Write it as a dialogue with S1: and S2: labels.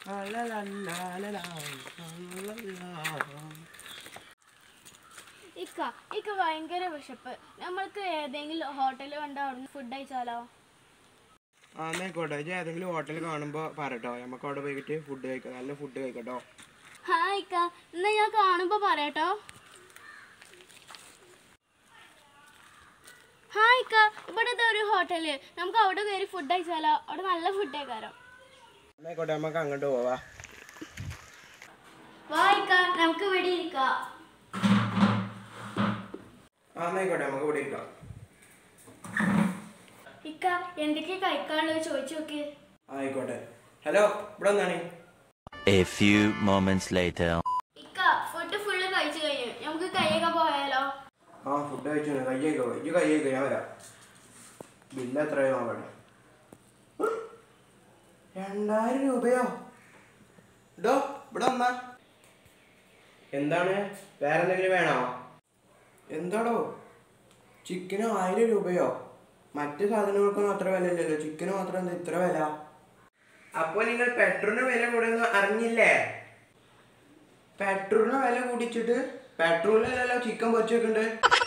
S1: ഇക്ക ഇക്ക ഭയങ്കര വിശപ്പ് നമ്മൾക്ക് ഏതെങ്കിലും ഹോട്ടലിൽ കണ്ട അവിടുന്ന് ഫുഡ് കഴിച്ചാലോ
S2: ആന്നേക്കോട്ടെ ഇജ്ജ് ഏതെങ്കിലും ഹോട്ടൽ കാണുമ്പോൾ പറട്ടോ നമുക്ക് അവിടെ പോയിട്ട് ഫുഡ് കഴിക്കാം നല്ല ഫുഡ് കഴിക്കട്ടോ
S1: ഹാ ഇക്ക എന്നാ ഞാൻ കാണുമ്പോ പറയട്ടോ ഹാ ഇക്ക ഇവിടുത്തെ ഒരു ഹോട്ടല് നമുക്ക് അവിടെ കയറി ഫുഡ് കഴിച്ചാലോ അവിടെ നല്ല ഫുഡ് കഴിക്കാരോ
S2: ആന്നേക്കോട്ടെ നമുക്ക് അങ്ങോട്ട് പോവാ
S1: വാ ഇക്ക നമുക്ക് ഇവിടെ ഇരിക്കാം
S2: ആന്നേക്കോട്ടെ നമുക്ക് ഇവിടെ ഇരിക്കാം
S1: ഇക്ക എന്തൊക്കെ കഴിക്കാനുള്ളത് ചോദിച്ചു നോക്ക്
S2: ആയിക്കോട്ടെ ഹലോ ഇവിടെ വന്നാണ്
S3: A few moments later.
S1: ഇക്ക ഫുഡ് ഫുള്ള് കഴിച്ചു കഴിഞ്ഞു നമുക്ക് കൈയൊക്കെ പോയാലോ
S2: ആ ഫുഡ് കഴിച്ചു കയ്യേക്കോ ഇജ്ജ് കയ്യേക്കോ ഞാൻ വരാം ബില്ല് എത്രയോ നോക്കട്ടെ രണ്ടായിരം രൂപയോ ഡോ ഇവിടെ വന്നാ എന്താണ് വേറെ എന്തെങ്കിലും വേണോ എന്താടോ ചിക്കന് ആയിരം രൂപയോ മറ്റു സാധനങ്ങൾക്കൊന്നും അത്ര വില ഇല്ലല്ലോ ചിക്കന് മാത്രം എന്താ ഇത്ര വില അപ്പൊ നിങ്ങൾ പെട്രോളിന് വില കൂടെയൊന്നും അറിഞ്ഞില്ലേ പെട്രോളിന് വില കൂടിച്ചിട്ട് പെട്രോളിലല്ലോ ചിക്കൻ പൊരിച്ചു വെക്കുന്നുണ്ട്